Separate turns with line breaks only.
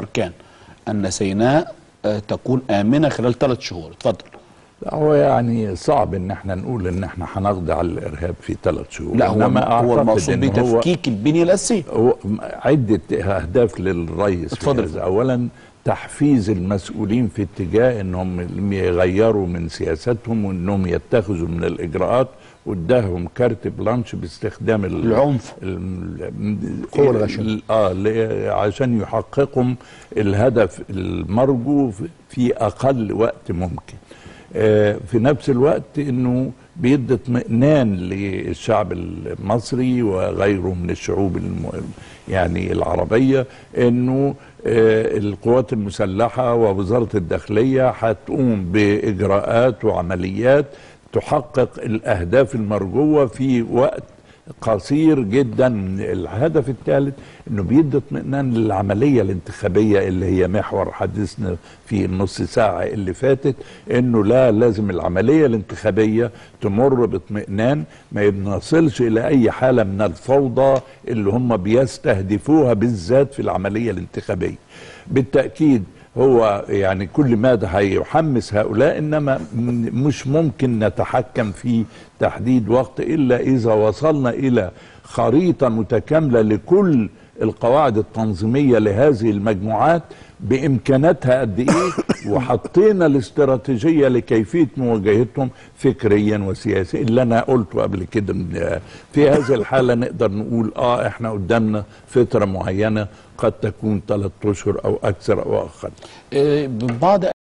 الاركان ان سيناء آه، تكون امنه خلال ثلاث شهور اتفضل
لا، هو يعني صعب ان احنا نقول ان احنا هنقضي على الارهاب في ثلاث شهور
لا هو
إنما
هو
أعتقد
المقصود
إن هو-
بتفكيك البنيه الاساسيه
هو عدة أهداف للرئيس
اتفضل.
في هذا. أولا تحفيز المسؤولين في اتجاه أنهم يغيروا من سياستهم وأنهم يتخذوا من الإجراءات واداهم كارت بلانش باستخدام ال-
العنف.
ال-
القوة الغاشمة.
ال- اه ل- عشان يحققوا الهدف المرجو في- في أقل وقت ممكن آه، في نفس الوقت انه بيدي اطمئنان للشعب المصري وغيره من الشعوب الم... يعني العربيه انه آه، القوات المسلحه ووزاره الداخليه هتقوم باجراءات وعمليات تحقق الاهداف المرجوه في وقت قصير جدا الهدف الثالث انه بيدي اطمئنان للعمليه الانتخابيه اللي هي محور حديثنا في النص ساعه اللي فاتت انه لا لازم العمليه الانتخابيه تمر باطمئنان ما بنصلش الى اي حاله من الفوضى اللي هم بيستهدفوها بالذات في العمليه الانتخابيه بالتاكيد هو يعني كل ماذا هيحمس هؤلاء انما م- مش ممكن نتحكم في تحديد وقت الا اذا وصلنا الى خريطه متكامله لكل القواعد التنظيميه لهذه المجموعات بامكاناتها قد ايه وحطينا الاستراتيجيه لكيفيه مواجهتهم فكريا وسياسيا اللي انا قلته قبل كده من- في هذه الحاله نقدر نقول اه احنا قدامنا فتره معينه قد تكون ثلاث اشهر او اكثر او اقل
آه، بعض